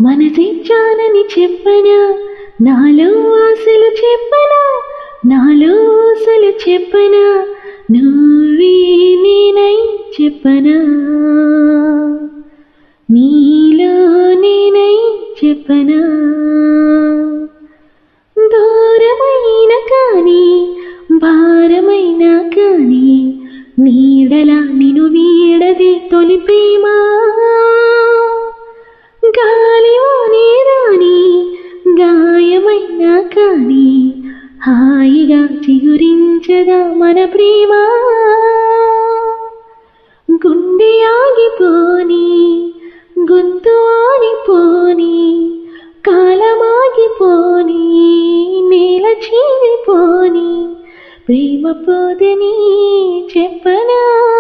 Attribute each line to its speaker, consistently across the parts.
Speaker 1: మనసిచ్చానని చెప్పనా నాలో ఆశలు చెప్పనా నాలో ఆశలు చెప్పనా నువ్వే నేనై చెప్పనా నీలో నేనై చెప్పనా దూరమైన కానీ భారమైన కానీ నీడలా నిను వీడదే తొలి ప్రేమ గాలిలోనే రాని గాయమైన కానీ హాయిగా చిగురించగా మన ప్రేమ గుండె ఆగిపోని గొంతు ఆగిపోని కాలమాగిపోని నేల చీలిపోని ప్రేమ పోదని చెప్పనా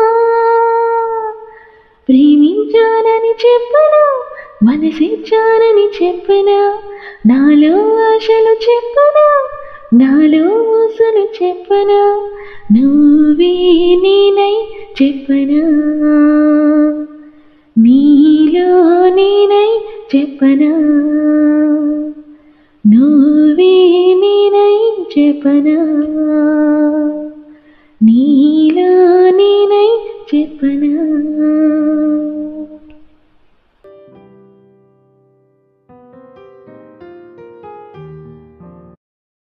Speaker 1: ప్రేమించానని చెప్పనా మనసిచ్చానని చెప్పనా నాలో ఆశలు చెప్పనా నాలో ఊసులు చెప్పనా నువ్వే నేనై చెప్పనా నీలో నేనై చెప్పనా నువ్వే నేనై చెప్పనా నీలో నేనై చెప్పనా